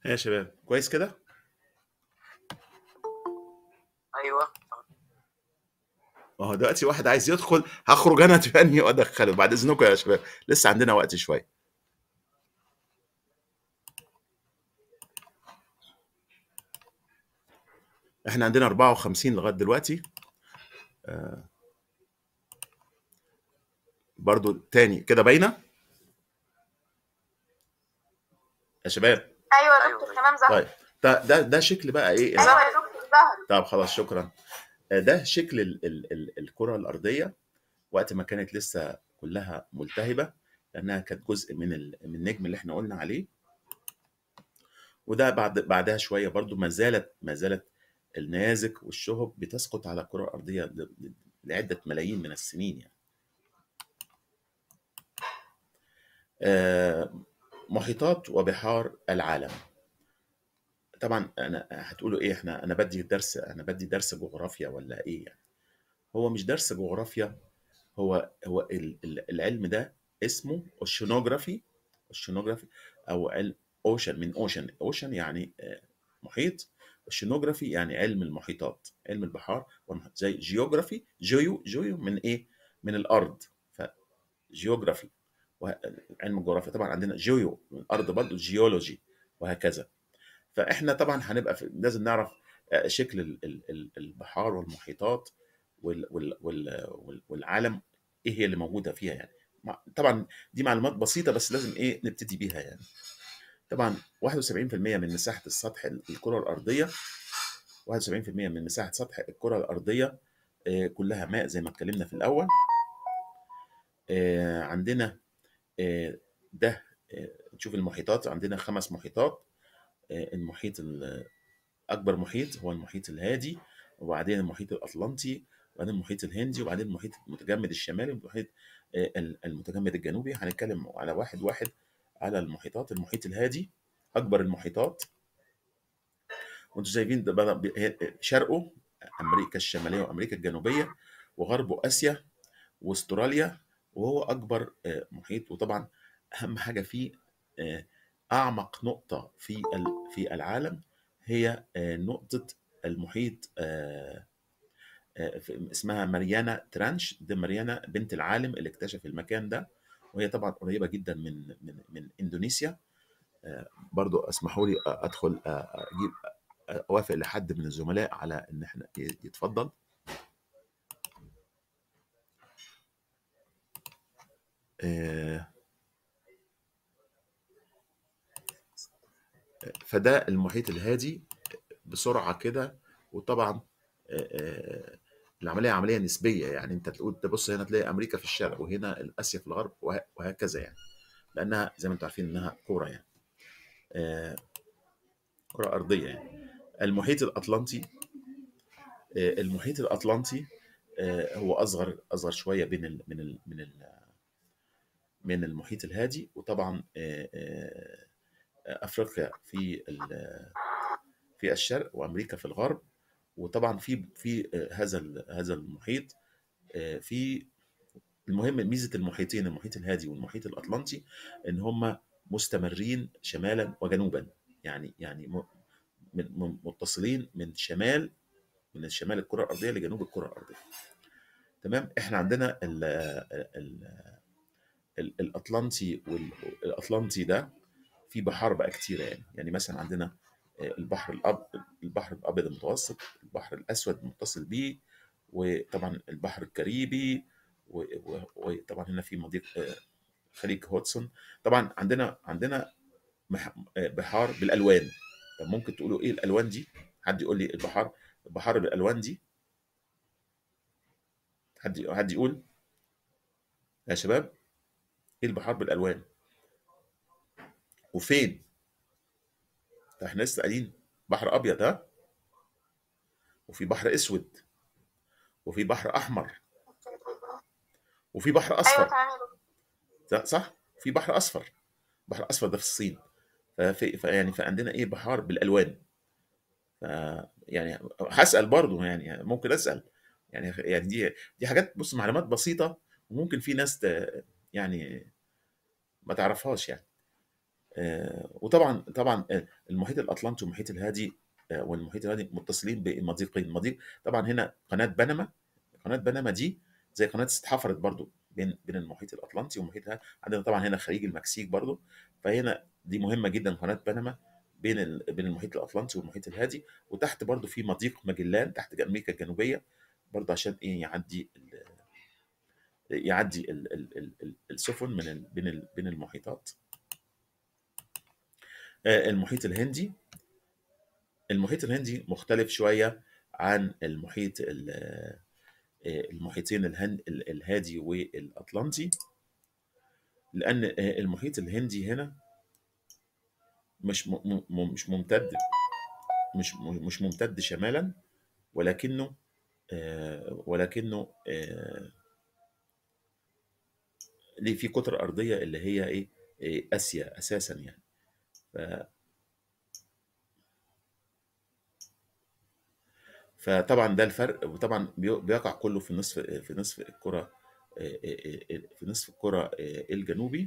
إيه يا شباب كويس كده ايوه ما هو دلوقتي واحد عايز يدخل هخرج انا تاني وادخله بعد اذنكم يا شباب لسه عندنا وقت شويه احنا عندنا 54 لغايه دلوقتي آه برضو تاني كده باينه يا شباب ايوه يا أيوة، دكتور أيوة. تمام ظهر طيب ده ده ده شكل بقى ايه ايوه يا دكتور ظهر طب خلاص شكرا آه، ده شكل ال ال ال الكرة الأرضية وقت ما كانت لسه كلها ملتهبة لأنها كانت جزء من ال- من النجم اللي احنا قلنا عليه وده بعد بعدها شوية برضو ما زالت ما زالت النيازك والشهب بتسقط على الكرة الأرضية ل- ل- لعدة ملايين من السنين يعني آه، محيطات وبحار العالم طبعا انا هتقولوا ايه احنا انا بدي درس انا بدي درس جغرافيا ولا ايه يعني هو مش درس جغرافيا هو هو ال- ال- العلم ده اسمه اوشنوجرافي اوشنوجرافي او علم اوشن من اوشن اوشن يعني آه، محيط اوشنوجرافي يعني علم المحيطات علم البحار والمحيط زي جيوغرافي جيو جيو من ايه من الارض فجيوغرافي علم الجغرافيا طبعا عندنا جيو من الارض برضه جيولوجي وهكذا فاحنا طبعا هنبقى في لازم نعرف آه، شكل ال- ال- ال- البحار والمحيطات وال وال وال وال- والعالم ايه هي اللي موجوده فيها يعني مع- طبعا دي معلومات بسيطه بس لازم ايه نبتدي بيها يعني طبعا 71% من مساحه السطح الكره الارضيه 71% من مساحه سطح الكره الارضيه آه، كلها ماء زي ما اتكلمنا في الاول آه، عندنا آه، ده آه، نشوف المحيطات عندنا خمس محيطات آه، المحيط ال- اكبر محيط هو المحيط الهادي وبعدين المحيط الاطلنطي وبعدين المحيط الهندي وبعدين المحيط المتجمد الشمالي والمحيط آه، ال- المتجمد الجنوبي هنتكلم على واحد واحد على المحيطات المحيط الهادي اكبر المحيطات وانتم شايفين ده بدأ ب- هي- شرقه امريكا الشماليه وامريكا الجنوبيه وغربه اسيا واستراليا وهو اكبر آه، محيط وطبعا اهم حاجه فيه آه، اعمق نقطه في ال- في العالم هي آه، نقطه المحيط آه، آه، في- اسمها ماريانا ترانش ده ماريانا بنت العالم اللي اكتشف المكان ده وهي طبعا قريبه جدا من من من اندونيسيا آه، برضو اسمحوا لي ادخل آه، اجيب آه، اوافق لحد من الزملاء على ان احنا ي- يتفضل آه، فده المحيط الهادي بسرعه كده وطبعا آه، آه، العمليه عمليه نسبيه يعني انت تقول تبص هنا تلاقي امريكا في الشرق وهنا اسيا في الغرب وه- وهكذا يعني لانها زي ما انتم عارفين انها كوره يعني آه، كره ارضيه يعني المحيط الاطلنطي آه، المحيط الاطلنطي آه، هو اصغر اصغر شويه بين ال من ال من ال من المحيط الهادي وطبعا آه، آه، افريقيا في ال- في الشرق وامريكا في الغرب وطبعا في في آه، هذا ال- هذا المحيط آه، في المهم ميزه المحيطين المحيط الهادي والمحيط الاطلنطي ان هم مستمرين شمالا وجنوبا يعني يعني م- من- من- متصلين من شمال من الشمال الكره الارضيه لجنوب الكره الارضيه تمام احنا عندنا ال ال ال الاطلنطي والاطلنطي ده في بحار بقى كتيره يعني يعني مثلا عندنا آه، البحر الأب البحر الابيض المتوسط البحر الاسود متصل بيه وطبعا البحر الكاريبي و- و- وطبعا هنا في مضيق آه، خليج هودسون طبعا عندنا عندنا مح- آه، بحار بالالوان طب ممكن تقولوا ايه الالوان دي حد يقول لي البحار البحار بالالوان دي حد حد يقول يا شباب ايه البحار بالالوان وفين ده احنا لسه قايلين بحر ابيض ها وفي بحر اسود وفي بحر احمر وفي بحر ايوه اصفر تمام يا دكتور ده صح في بحر اصفر بحر اصفر ده في الصين ففي فيعني فعندنا ايه بحار بالالوان ف يعني هسال برضه يعني يعني ممكن اسال يعني يعني دي دي حاجات بص معلومات بسيطه وممكن في ناس ت... يعني ما تعرفهاش يعني آه، وطبعا طبعا آه، المحيط الاطلنطي والمحيط الهادي آه، والمحيط الهادي متصلين بمضيقين مضيق طبعا هنا قناه بنما قناه بنما دي زي قناه اتحفرت برضو بين بين المحيط الاطلنطي والمحيط الهادي عندنا طبعا هنا خليج المكسيك برضو فهنا دي مهمه جدا قناه بنما بين ال... بين المحيط الاطلنطي والمحيط الهادي وتحت برضو في مضيق ماجلان تحت امريكا الجنوبيه برضو عشان ايه يعدي ال... يعدي ال... ال... ال... ال- السفن من ال... بين ال... بين المحيطات آه، المحيط الهندي المحيط الهندي مختلف شويه عن المحيط ال- آه، المحيطين الهن... ال- الهادي والاطلنطي لان آه، المحيط الهندي هنا مش م... م... مش ممتد مش م- مش ممتد شمالا ولكنه آه، ولكنه آه، ليه في كتلة أرضية اللي هي إيه إيه، آسيا أساسا يعني ف... فطبعا ده الفرق وطبعا بي- بيقع كله في نصف في نصف الكرة آه، آه، آه، في نصف الكرة آه، الجنوبي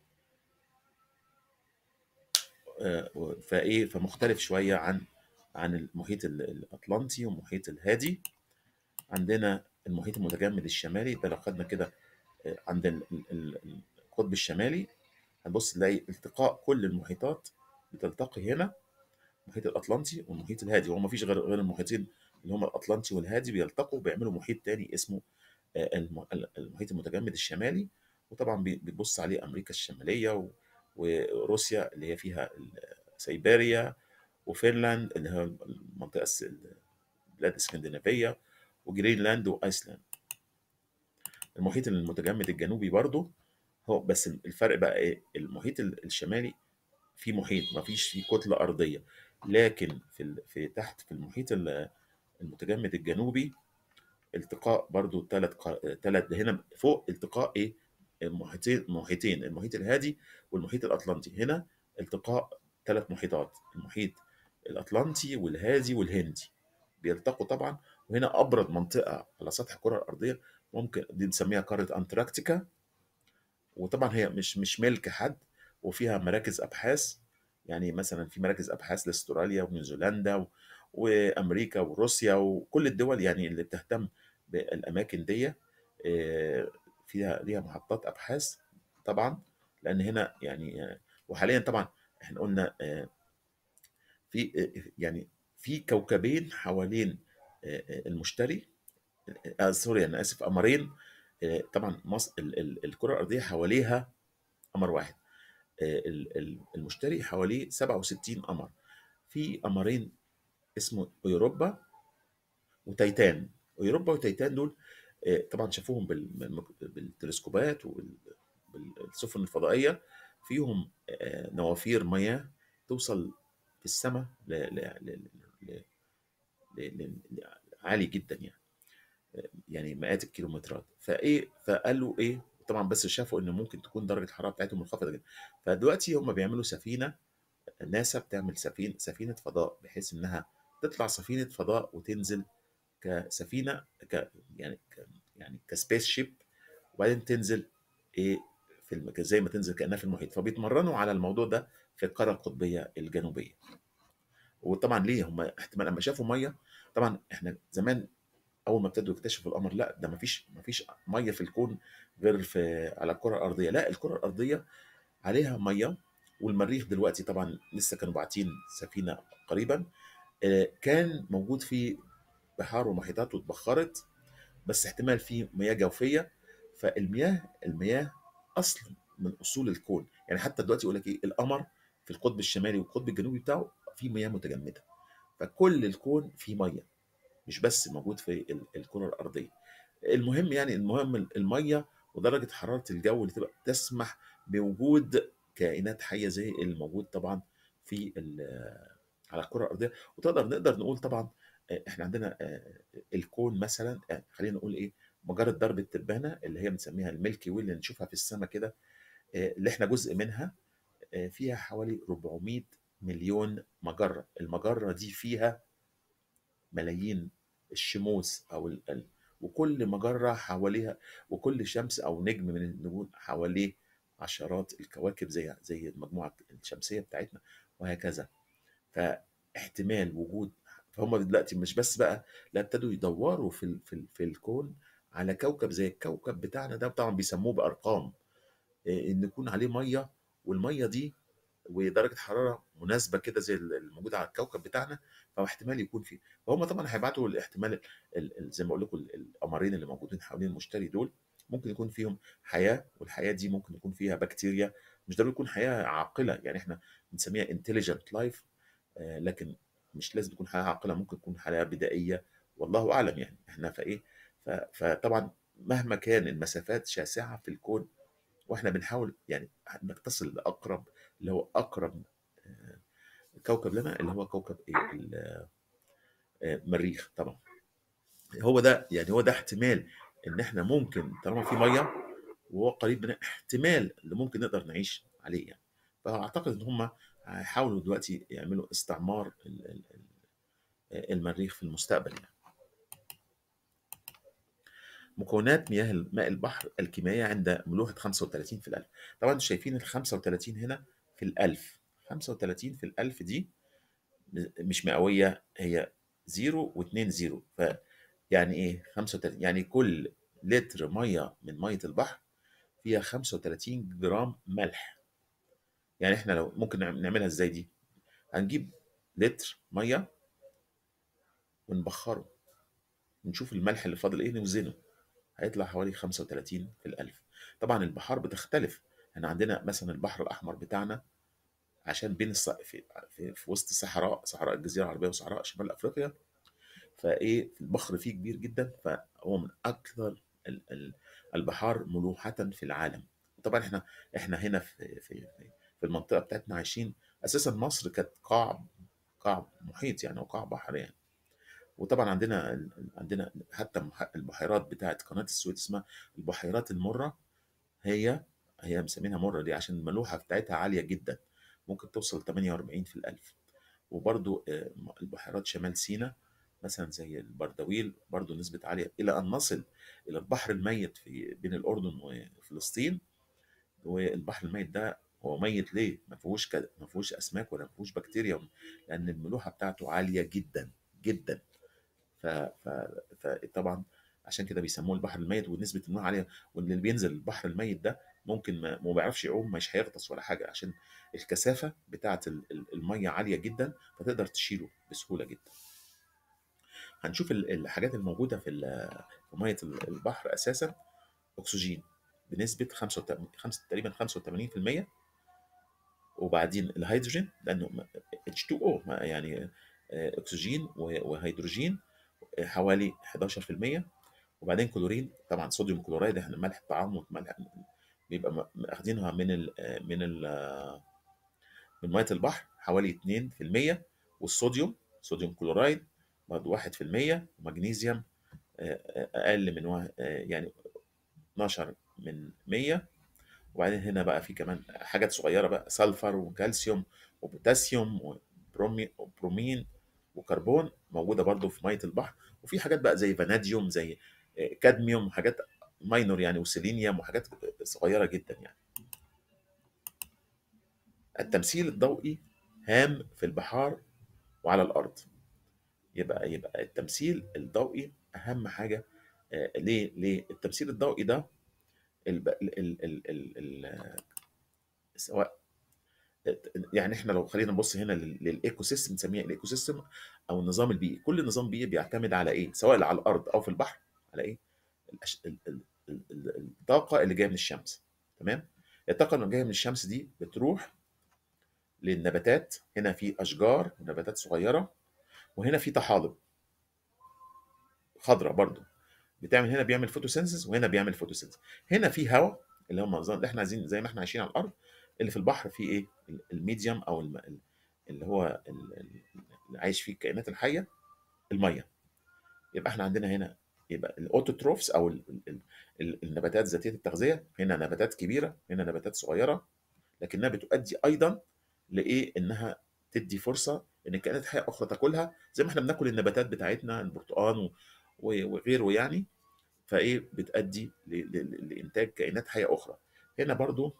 آه، و- فإيه فمختلف شوية عن عن المحيط ال- الأطلنطي والمحيط الهادي عندنا المحيط المتجمد الشمالي ده لو خدنا كده آه، عند ال- ال- ال- القطب الشمالي هنبص نلاقي التقاء كل المحيطات بتلتقي هنا المحيط الاطلنطي والمحيط الهادي وهو مفيش غير غير المحيطين اللي هم الاطلنطي والهادي بيلتقوا بيعملوا محيط تاني اسمه آه، الم- المحيط المتجمد الشمالي وطبعا بي- بتبص عليه امريكا الشماليه و- وروسيا اللي هي فيها ال- سيبيريا وفنلاند اللي هي المنطقه الس- البلاد الاسكندنافيه وجرينلاند وايسلاند المحيط المتجمد الجنوبي برضه هو بس الفرق بقى ايه المحيط ال- الشمالي في محيط ما فيش فيه كتلة أرضية لكن في ال... في تحت في المحيط ال- المتجمد الجنوبي التقاء برضو ثلاث ثلاث هنا فوق التقاء ايه المحيطين محيطين المحيط الهادي والمحيط الأطلنطي هنا التقاء ثلاث محيطات المحيط الأطلنطي والهادي والهندي بيلتقوا طبعا وهنا أبرد منطقة على سطح الكرة الأرضية ممكن دي نسميها قارة أنتاركتيكا وطبعا هي مش مش ملك حد وفيها مراكز ابحاث يعني مثلا في مراكز ابحاث لاستراليا ونيوزيلندا و- وامريكا وروسيا وكل الدول يعني اللي بتهتم بالاماكن دي آه، فيها ليها محطات ابحاث طبعا لان هنا يعني آه، وحاليا طبعا احنا قلنا آه، في آه، يعني في كوكبين حوالين آه، آه، المشتري آه سوري انا اسف قمرين آه، طبعا مصر ال- ال- الكره الارضيه حواليها قمر واحد آه، ال- ال- المشتري حواليه 67 قمر في قمرين اسمه اوروبا وتيتان اوروبا وتيتان دول آه، طبعا شافوهم بال- بالمك- بالتلسكوبات وبالسفن الفضائيه فيهم آه، نوافير مياه توصل في السماء ل- ل- ل- ل- ل- ل- ل- عالي جدا يعني يعني مئات الكيلومترات فايه فقالوا ايه طبعا بس شافوا ان ممكن تكون درجه الحراره بتاعتهم منخفضه جدا فدلوقتي هم بيعملوا سفينه ناسا بتعمل سفينه سفينه فضاء بحيث انها تطلع سفينه فضاء وتنزل كسفينه ك يعني ك يعني كسبيس شيب وبعدين تنزل ايه في المكان زي ما تنزل كانها في المحيط فبيتمرنوا على الموضوع ده في القاره القطبيه الجنوبيه وطبعا ليه هم احتمال لما شافوا ميه طبعا احنا زمان اول ما ابتدوا يكتشفوا القمر لا ده مفيش مفيش ميه في الكون غير في على الكره الارضيه لا الكره الارضيه عليها ميه والمريخ دلوقتي طبعا لسه كانوا باعتين سفينه قريبا آه، كان موجود فيه بحار ومحيطات واتبخرت بس احتمال فيه مياه جوفيه فالمياه المياه اصل من اصول الكون يعني حتى دلوقتي يقول لك ايه القمر في القطب الشمالي والقطب الجنوبي بتاعه فيه مياه متجمده فكل الكون فيه ميه مش بس موجود في ال- الكره الارضيه المهم يعني المهم الميه ودرجه حراره الجو اللي تبقى تسمح بوجود كائنات حيه زي الموجود طبعا في ال- على الكره الارضيه وتقدر نقدر نقول طبعا آه، احنا عندنا آه، الكون مثلا آه، خلينا نقول ايه مجره درب التبانه اللي هي بنسميها الميلكي وي اللي نشوفها في السماء كده آه، اللي احنا جزء منها آه، فيها حوالي 400 مليون مجره المجره دي فيها ملايين الشموس او ال... ال- وكل مجره حواليها وكل شمس او نجم من النجوم حواليه عشرات الكواكب زي زي المجموعة الشمسية بتاعتنا وهكذا فاحتمال وجود فهم دلوقتي مش بس بقى لا ابتدوا يدوروا في ال في, ال في الكون على كوكب زي الكوكب بتاعنا ده طبعا بيسموه بارقام إيه، ان يكون عليه ميه والميه دي ودرجه حراره مناسبه كده زي الموجوده على الكوكب بتاعنا فهو احتمال يكون فيه فهم طبعا هيبعتوا الاحتمال ال- ال- زي ما اقول لكم ال- القمرين اللي موجودين حوالين المشتري دول ممكن يكون فيهم حياه والحياه دي ممكن يكون فيها بكتيريا مش ضروري يكون حياه عاقله يعني احنا بنسميها intelligent لايف لكن مش لازم تكون حياه عاقله ممكن تكون حياه بدائيه والله اعلم يعني احنا فايه ف- فطبعا مهما كان المسافات شاسعه في الكون واحنا بنحاول يعني انك تصل لاقرب اللي هو اقرب آه، كوكب لنا اللي هو كوكب ايه ال- آه، المريخ طبعا هو ده يعني هو ده احتمال ان احنا ممكن طالما في ميه وهو قريب مننا احتمال اللي ممكن نقدر نعيش عليه يعني فاعتقد ان هم هيحاولوا دلوقتي يعملوا استعمار ال- ال- ال- المريخ في المستقبل يعني مكونات مياه ماء البحر الكيميائية عند ملوحة 35 في الألف طبعا انتوا شايفين ال 35 هنا في الألف 35 في الألف دي مش مئوية هي زيرو واتنين زيرو ف يعني ايه 35 يعني كل لتر مية من مية البحر فيها 35 جرام ملح يعني احنا لو ممكن نعم- نعملها ازاي دي هنجيب لتر مية ونبخره ونشوف الملح اللي فاضل ايه نوزنه هيطلع حوالي 35 في الألف طبعا البحار بتختلف احنا عندنا مثلا البحر الأحمر بتاعنا عشان بين الص... في... في... في وسط صحراء صحراء الجزيرة العربية وصحراء شمال أفريقيا فايه البحر فيه كبير جدا فهو من اكثر ال- ال- البحار ملوحة في العالم طبعا احنا احنا هنا في في في المنطقة بتاعتنا عايشين اساسا مصر كانت قاع قاع محيط يعني او قاع بحر يعني وطبعا عندنا عندنا حتى المح- البحيرات بتاعت قناة السويس اسمها البحيرات المرة هي هي مسمينها مرة دي عشان الملوحة بتاعتها عالية جدا ممكن توصل 48 في الألف وبرضو آه، البحيرات شمال سيناء مثلا زي البردويل برضو نسبة عالية إلى أن نصل إلى البحر الميت في بين الأردن وفلسطين والبحر الميت ده هو ميت ليه؟ ما فيهوش ك... ما فيهوش أسماك ولا فيهوش بكتيريا لأن الملوحة بتاعته عالية جدا جدا ف... ف... فطبعا عشان كده بيسموه البحر الميت ونسبة الملوحة عالية واللي بينزل البحر الميت ده ممكن ما, ما بيعرفش يعوم مش هيغطس ولا حاجة عشان الكثافة بتاعة ال- ال- المية عالية جدا فتقدر تشيله بسهولة جدا هنشوف ال- الحاجات الموجودة في ال- في مية ال- البحر أساسا أكسجين بنسبة 85 خمسة تقريبا 85% وبعدين الهيدروجين لأنه م- H2O ما- يعني آه، أكسجين و- وهيدروجين آه، حوالي 11% وبعدين كلورين طبعا صوديوم كلورايد احنا ملح الطعام والملح بيبقى م- اخدينها من ال من ال من ميه البحر حوالي 2% والصوديوم صوديوم كلورايد برضه 1% ومغنيسيوم آه، آه، اقل من وا- آه، يعني 12 من 100 وبعدين هنا بقى في كمان حاجات صغيره بقى سلفر وكالسيوم وبوتاسيوم وبرومي- وبرومين وكربون موجوده برضو في ميه البحر وفي حاجات بقى زي فاناديوم زي آه، كادميوم وحاجات ماينور يعني وسيلينيوم وحاجات صغيره جدا يعني التمثيل الضوئي هام في البحار وعلى الارض يبقى يبقى التمثيل الضوئي اهم حاجه آه، ليه ليه التمثيل الضوئي ده الب... ال... ال... ال... ال... ال... سواء يعني احنا لو خلينا نبص هنا لل- للايكو سيستم نسميها الايكو سيستم او النظام البيئي كل نظام بيئي بيعتمد على ايه سواء على الارض او في البحر على ايه الأش... ال... ال... ال... ال- الطاقه اللي جايه من الشمس تمام الطاقه اللي جايه من الشمس دي بتروح للنباتات هنا في اشجار ونباتات صغيره وهنا في طحالب خضراء برضو بتعمل هنا بيعمل فوتوسينثيز وهنا بيعمل فوتوسينثيز هنا في هواء اللي هم النظام اللي احنا عايزين زي ما احنا عايشين على الارض اللي في البحر فيه ايه ال- الميديوم او الم... ال- اللي هو ال- ال- اللي عايش فيه الكائنات الحيه الميه يبقى احنا عندنا هنا يبقى الاوتوتروفز او ال... ال... ال... النباتات ذاتيه التغذيه هنا نباتات كبيره هنا نباتات صغيره لكنها بتؤدي ايضا لايه انها تدي فرصه ان كائنات حيه اخرى تاكلها زي ما احنا بناكل النباتات بتاعتنا البرتقال و... و- وغيره يعني فايه بتؤدي ل... ل... لانتاج كائنات حيه اخرى هنا برضو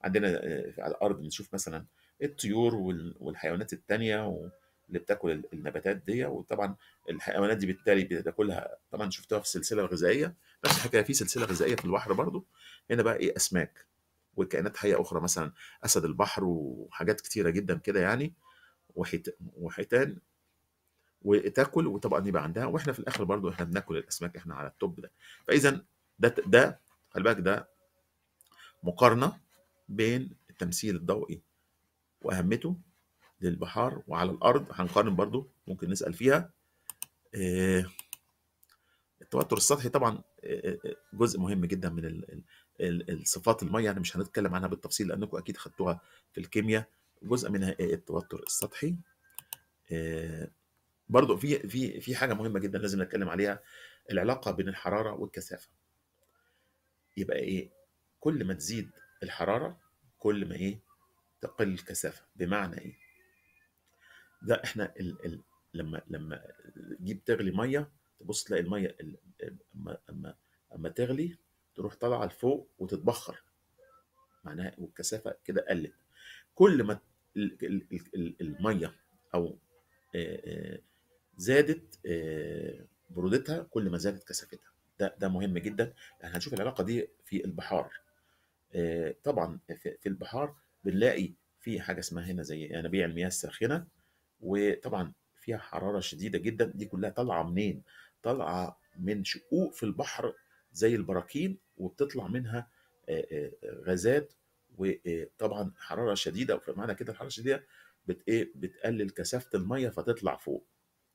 عندنا آه، على الارض بنشوف مثلا الطيور وال- والحيوانات التانية و- اللي بتاكل ال- النباتات دي وطبعا الحيوانات دي بالتالي بتاكلها طبعا شفتوها في السلسله الغذائيه نفس الحكايه في سلسله غذائيه في البحر برضو هنا بقى ايه اسماك وكائنات حيه اخرى مثلا اسد البحر وحاجات كتيره جدا كده يعني وحيت وحيتان وتاكل وطبعا يبقى عندها واحنا في الاخر برضو احنا بناكل الاسماك احنا على التوب ده فاذا ده ده خلي بالك ده مقارنه بين التمثيل الضوئي واهميته للبحار وعلى الارض هنقارن برضو ممكن نسال فيها آه، التوتر السطحي طبعا آه، آه، جزء مهم جدا من ال- ال- ال- الصفات الميه يعني مش هنتكلم عنها بالتفصيل لانكم اكيد خدتوها في الكيمياء جزء منها إيه؟ التوتر السطحي آه، برضو في في في حاجه مهمه جدا لازم نتكلم عليها العلاقه بين الحراره والكثافه يبقى ايه كل ما تزيد الحراره كل ما ايه تقل الكثافه بمعنى ايه ده احنا ال ال لما لما تجيب تغلي ميه تبص تلاقي الميه ال- اما اما اما تغلي تروح طالعه لفوق وتتبخر معناها والكثافه كده قلت كل ما ال- ال- ال- ال- الميه او آه، آه، زادت آه، برودتها كل ما زادت كثافتها ده ده مهم جدا يعني هنشوف العلاقه دي في البحار آه، طبعا في في البحار بنلاقي في حاجه اسمها هنا زي ينابيع المياه الساخنه وطبعا فيها حراره شديده جدا دي كلها طالعه منين؟ طالعه من شقوق في البحر زي البراكين وبتطلع منها آه، آه، غازات وطبعا حراره شديده فمعنى كده الحراره الشديده بت ايه بتقلل كثافه الميه فتطلع فوق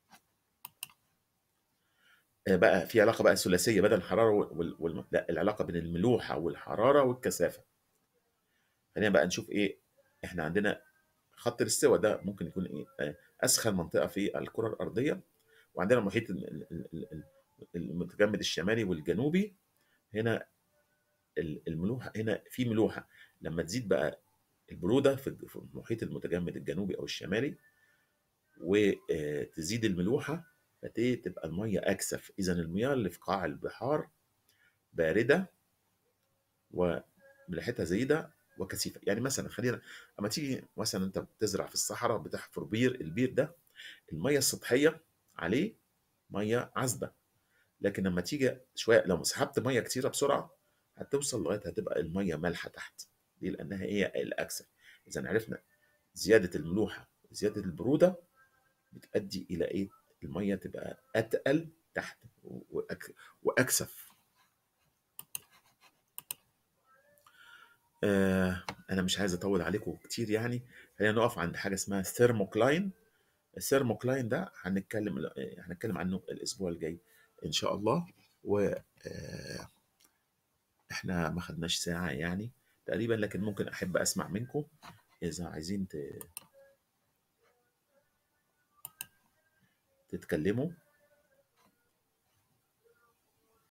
آه، بقى في علاقه بقى ثلاثيه بدل الحراره وال... وال... لا العلاقه بين الملوحه والحراره والكثافه خلينا بقى نشوف ايه احنا عندنا خط الاستواء ده ممكن يكون ايه آه، اسخن منطقه في الكره الارضيه وعندنا المحيط ال- ال- ال- ال- المتجمد الشمالي والجنوبي هنا ال- الملوحه هنا في ملوحه لما تزيد بقى البروده في في المحيط المتجمد الجنوبي او الشمالي وتزيد الملوحه فتبقى تبقى الميه اكثف اذا المياه اللي في قاع البحار بارده وملوحتها زايده وكثيفه يعني مثلا خلينا اما تيجي مثلا انت بتزرع في الصحراء بتحفر بير البير ده الميه السطحيه عليه ميه عذبه لكن لما تيجي شويه لو سحبت ميه كتيره بسرعه هتوصل لغايه هتبقى الميه مالحه تحت ليه لانها هي الاكثر اذا عرفنا زياده الملوحه وزياده البروده بتؤدي الى ايه الميه تبقى اتقل تحت وأك... واكثف آه انا مش عايز اطول عليكم كتير يعني خلينا نقف عند حاجه اسمها ثيرموكلاين الثيرموكلاين ده هنتكلم هنتكلم عنه الاسبوع الجاي ان شاء الله و آه، احنا ما خدناش ساعه يعني تقريبا لكن ممكن احب اسمع منكم اذا عايزين ت- تتكلموا